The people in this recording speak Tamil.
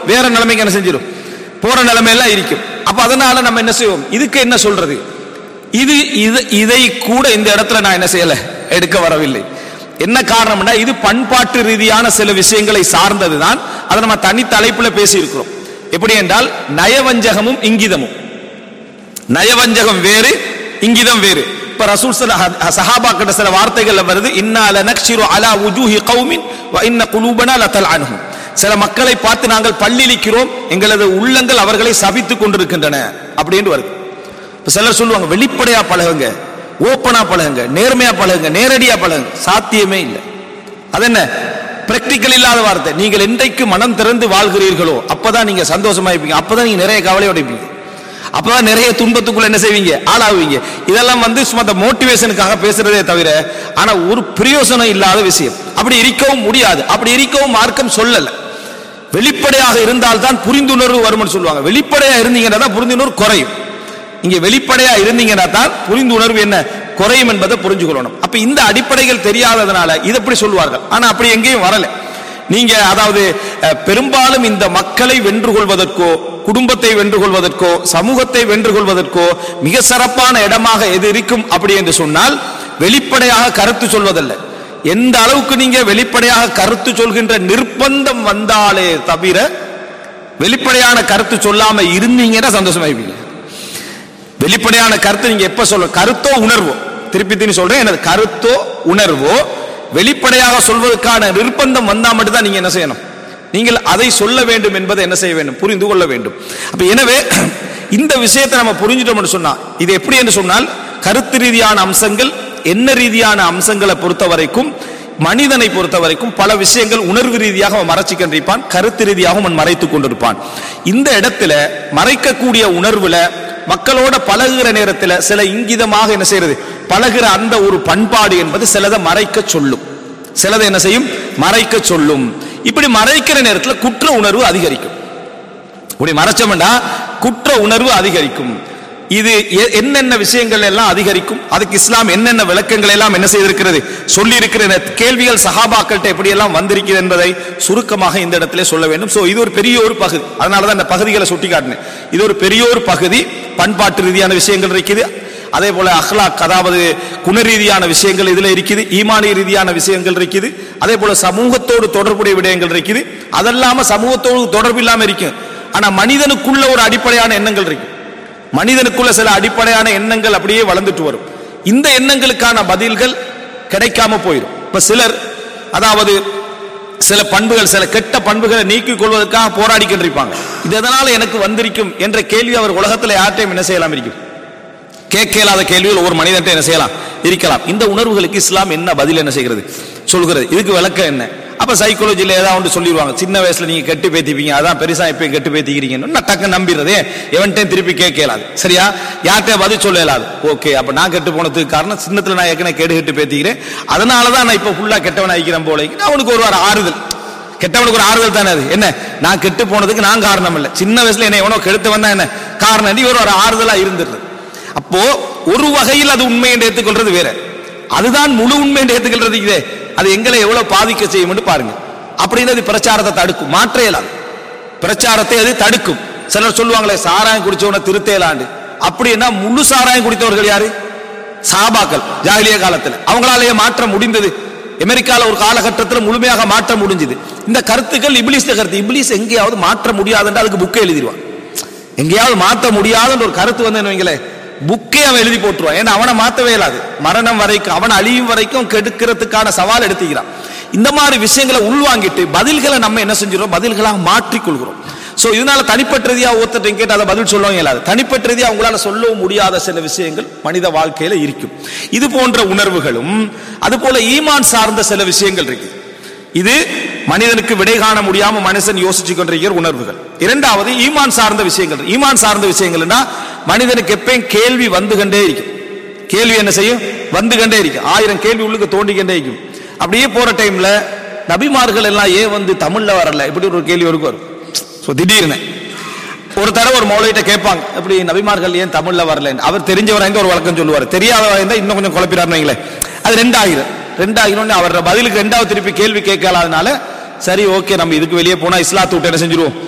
வேற நிலைமைக்கு என்ன செஞ்சிடும் போற நிலைமையெல்லாம் இருக்கும் அப்ப அதனால நம்ம என்ன செய்வோம் இதுக்கு என்ன சொல்றது இது இது இதை கூட இந்த இடத்துல நான் என்ன செய்யல எடுக்க வரவில்லை என்ன காரணம்னா இது பண்பாட்டு ரீதியான சில விஷயங்களை சார்ந்ததுதான் அதை நம்ம தனி தலைப்புல பேசி இருக்கிறோம் எப்படி என்றால் நயவஞ்சகமும் இங்கிதமும் நயவஞ்சகம் வேறு இங்கிதம் வேறு இப்ப ரசூல் சஹாபா கிட்ட சில வார்த்தைகள்ல வருது இன்னால நக்ஷிரு அலா உஜூஹி கௌமின் வ இன்ன குலூபனா லதல் அன்ஹும் சில மக்களை பார்த்து நாங்கள் பள்ளிலிக்கிறோம் எங்களது உள்ளங்கள் அவர்களை சபித்துக் கொண்டிருக்கின்றன அப்படின்னு வருது இப்ப சிலர் சொல்லுவாங்க வெளிப்படையா பழகுங்க ஓப்பனா பழகுங்க நேர்மையா பழகுங்க நேரடியா பழகுங்க சாத்தியமே இல்லை அது என்ன பிராக்டிக்கல் இல்லாத வார்த்தை நீங்கள் என்றைக்கு மனம் திறந்து வாழ்கிறீர்களோ அப்பதான் நீங்க சந்தோஷமா இருப்பீங்க அப்பதான் நீங்க நிறைய கவலையோட இருப்பீங்க அப்பதான் நிறைய துன்பத்துக்குள்ள என்ன செய்வீங்க ஆளாவீங்க இதெல்லாம் வந்து சும்மா அந்த மோட்டிவேஷனுக்காக பேசுறதே தவிர ஆனா ஒரு பிரயோசனம் இல்லாத விஷயம் அப்படி இருக்கவும் முடியாது அப்படி இருக்கவும் மார்க்கம் சொல்லல வெளிப்படையாக இருந்தால் தான் புரிந்துணர்வு வரும்னு சொல்லுவாங்க வெளிப்படையா இருந்தீங்கன்னா தான் புரிந்துணர்வு குறையும் இங்க வெளிப்படையா இருந்தீங்கன்னா தான் புரிந்துணர்வு என்ன குறையும் என்பதை புரிஞ்சுக்கொள்ளணும் அப்ப இந்த அடிப்படைகள் தெரியாததுனால இது எப்படி சொல்லுவார்கள் ஆனா அப்படி எங்கேயும் வரல நீங்க அதாவது அஹ், பெரும்பாலும் இந்த மக்களை வென்று கொள்வதற்கோ குடும்பத்தை வென்று கொள்வதற்கோ சமூகத்தை வென்று கொள்வதற்கோ மிக சிறப்பான இடமாக எது இருக்கும் அப்படி என்று சொன்னால் வெளிப்படையாக கருத்து சொல்வதல்ல எந்த அளவுக்கு நீங்க வெளிப்படையாக கருத்து சொல்கின்ற நிர்பந்தம் வந்தாலே தவிர வெளிப்படையான கருத்து சொல்லாம இருந்தீங்கன்னா சந்தோஷமாயிருப்பீங்க வெளிப்படையான கருத்து நீங்க எப்ப சொல்ல கருத்தோ உணர்வோ திருப்பி திருப்பி சொல்றேன் எனது கருத்தோ உணர்வோ வெளிப்படையாக சொல்வதற்கான நிர்பந்தம் வந்தா மட்டும்தான் நீங்க என்ன செய்யணும் நீங்கள் அதை சொல்ல வேண்டும் என்பதை என்ன செய்ய வேண்டும் புரிந்து கொள்ள வேண்டும் அப்ப எனவே இந்த விஷயத்தை நம்ம புரிஞ்சிட்டோம்னு சொன்னா இது எப்படி என்று சொன்னால் கருத்து ரீதியான அம்சங்கள் என்ன ரீதியான அம்சங்களை பொறுத்த வரைக்கும் மனிதனை பொறுத்த வரைக்கும் பல விஷயங்கள் உணர்வு ரீதியாக அவன் மறைச்சு கொண்டிருப்பான் கருத்து ரீதியாக அவன் மறைத்துக் கொண்டிருப்பான் இந்த இடத்துல மறைக்கக்கூடிய உணர்வுல மக்களோட பழகுகிற நேரத்துல சில இங்கிதமாக என்ன செய்யறது பழகுற அந்த ஒரு பண்பாடு என்பது சிலதை மறைக்க சொல்லும் சிலதை என்ன செய்யும் மறைக்க சொல்லும் இப்படி மறைக்கிற நேரத்துல குற்ற உணர்வு அதிகரிக்கும் இப்படி மறைச்சோம்னா குற்ற உணர்வு அதிகரிக்கும் இது எ- என்னென்ன விஷயங்கள் எல்லாம் அதிகரிக்கும் அதுக்கு இஸ்லாம் என்னென்ன விளக்கங்கள் எல்லாம் என்ன செய்திருக்கிறது சொல்லி இருக்கிற கேள்விகள் சஹாபாக்கள்கிட்ட எப்படி எல்லாம் வந்திருக்கிறது என்பதை சுருக்கமாக இந்த இடத்திலே சொல்ல வேண்டும் சோ இது ஒரு பெரிய ஒரு பகுதி அதனால தான் இந்த பகுதிகளை சுட்டி காட்டினேன் இது ஒரு பெரிய ஒரு பகுதி பண்பாட்டு ரீதியான விஷயங்கள் இருக்குது அதே போல அஹ்லாக் அதாவது குணரீதியான விஷயங்கள் இதுல இருக்குது ஈமானிய ரீதியான விஷயங்கள் இருக்குது அதே போல சமூகத்தோடு தொடர்புடைய விடயங்கள் இருக்குது அதெல்லாம சமூகத்தோடு தொடர்பு இல்லாம இருக்கும் ஆனா மனிதனுக்குள்ள ஒரு அடிப்படையான எண்ணங்கள் இருக்கு மனிதனுக்குள்ள சில அடிப்படையான எண்ணங்கள் அப்படியே வளர்ந்துட்டு வரும் இந்த எண்ணங்களுக்கான பதில்கள் கிடைக்காம போயிடும் இப்ப சிலர் அதாவது சில பண்புகள் சில கெட்ட பண்புகளை நீக்கிக் கொள்வதற்காக போராடி கொண்டிருப்பாங்க இது எதனால எனக்கு வந்திருக்கும் என்ற கேள்வி அவர் உலகத்துல யார்ட்டையும் என்ன செய்யலாம் இருக்கும் கேட்க இயலாத கேள்விகள் ஒவ்வொரு மனிதன்ட்ட என்ன செய்யலாம் இருக்கலாம் இந்த உணர்வுகளுக்கு இஸ்லாம் என்ன பதில் என்ன செய்கிறது சொல்கிறது இதுக்கு விளக்கம் என்ன அப்ப சைக்காலஜில ஏதாவது ஒன்று சொல்லிடுவாங்க சின்ன வயசுல நீங்க கெட்டு பேத்திப்பீங்க அதான் பெருசா இப்பயும் கெட்டு பேத்திக்கிறீங்கன்னு நான் டக்கு நம்பிடுறதே எவன்ட்டையும் திருப்பி கேட்க இயலாது சரியா யார்கிட்டயும் பதில் சொல்ல இயலாது ஓகே அப்ப நான் கெட்டு போனதுக்கு காரணம் சின்னத்துல நான் ஏற்கனவே கேடு கெட்டு பேத்திக்கிறேன் அதனாலதான் நான் இப்ப ஃபுல்லா கெட்டவன் ஆகிக்கிறேன் போல நான் அவனுக்கு ஒரு வாரம் ஆறுதல் கெட்டவனுக்கு ஒரு ஆறுதல் தானே அது என்ன நான் கெட்டு போனதுக்கு நான் காரணம் இல்லை சின்ன வயசுல என்ன எவனோ கெடுத்து வந்தா என்ன காரணம் நீ ஒரு ஒரு ஆறுதலா இருந்துடுறது அப்போ ஒரு வகையில் அது உண்மை என்று ஏற்றுக்கொள்றது வேற அதுதான் முழு உண்மை என்று ஏற்றுக்கொள்றது இதே அது எங்களை எவ்வளவு பாதிக்க செய்யும் பாருங்க அப்படின்னு அது பிரச்சாரத்தை தடுக்கும் மாற்ற இயலாது பிரச்சாரத்தை அது தடுக்கும் சிலர் சொல்லுவாங்களே சாராயம் குடிச்சவன திருத்தேலாண்டு அப்படின்னா முழு சாராயம் குடித்தவர்கள் யாரு சாபாக்கள் ஜாகிலிய காலத்துல அவங்களாலேயே மாற்ற முடிந்தது அமெரிக்கால ஒரு காலகட்டத்தில் முழுமையாக மாற்ற முடிஞ்சது இந்த கருத்துக்கள் இப்லீஸ் கருத்து இப்லீஸ் எங்கேயாவது மாற்ற முடியாதுன்னு அதுக்கு புக்கை எழுதிடுவான் எங்கேயாவது மாற்ற முடியாதுன்ற ஒரு கருத்து வந்து வைங்களேன் புக்கே அவன் எழுதி போட்டுருவான் ஏன்னா அவனை மாத்தவே இயலாது மரணம் வரைக்கும் அவன் அழியும் வரைக்கும் கெடுக்கிறதுக்கான சவால் எடுத்துக்கிறான் இந்த மாதிரி விஷயங்களை உள்வாங்கிட்டு பதில்களை நம்ம என்ன செஞ்சிடும் பதில்களாக மாற்றிக்கொள்கிறோம் சோ இதனால தனிப்பட்ட ரீதியா ஒருத்தர் கேட்டு அதை பதில் சொல்லவும் இயலாது தனிப்பட்ட ரீதியா அவங்களால சொல்லவும் முடியாத சில விஷயங்கள் மனித வாழ்க்கையில இருக்கும் இது போன்ற உணர்வுகளும் அது போல ஈமான் சார்ந்த சில விஷயங்கள் இருக்கு இது மனிதனுக்கு விடை காண முடியாம மனுஷன் யோசிச்சு கொண்டிருக்கிற உணர்வுகள் இரண்டாவது ஈமான் சார்ந்த விஷயங்கள் ஈமான் சார்ந்த விஷயங்கள்னா மனிதனுக்கு எப்பயும் கேள்வி வந்து கொண்டே இருக்கும் கேள்வி என்ன செய்யும் வந்து கொண்டே இருக்கும் ஆயிரம் கேள்வி உள்ளுக்கு தோண்டிக்கொண்டே இருக்கும் அப்படியே போற டைம்ல நபிமார்கள் எல்லாம் ஏன் வந்து தமிழ்ல வரல இப்படி ஒரு கேள்வி ஒரு வரும் ஸோ திடீர்னு ஒரு தடவை ஒரு மௌலையிட்ட கேட்பாங்க இப்படி நபிமார்கள் ஏன் தமிழ்ல வரல அவர் தெரிஞ்சவரா இருந்தா ஒரு வழக்கம் சொல்லுவார் தெரியாதவரா இருந்தா இன்னும் கொஞ்சம் குழப்பிறாருன்னு வைங்களேன் அது ரெண்டாயிரம் ரெண்டாயிரம் அவர் பதிலுக்கு ரெண்டாவது திருப்பி கேள்வி கேட்கலாதனால சரி ஓகே நம்ம இதுக்கு வெளியே போனா இஸ்லாத்து விட்டு என்ன செஞ்சிருவோம்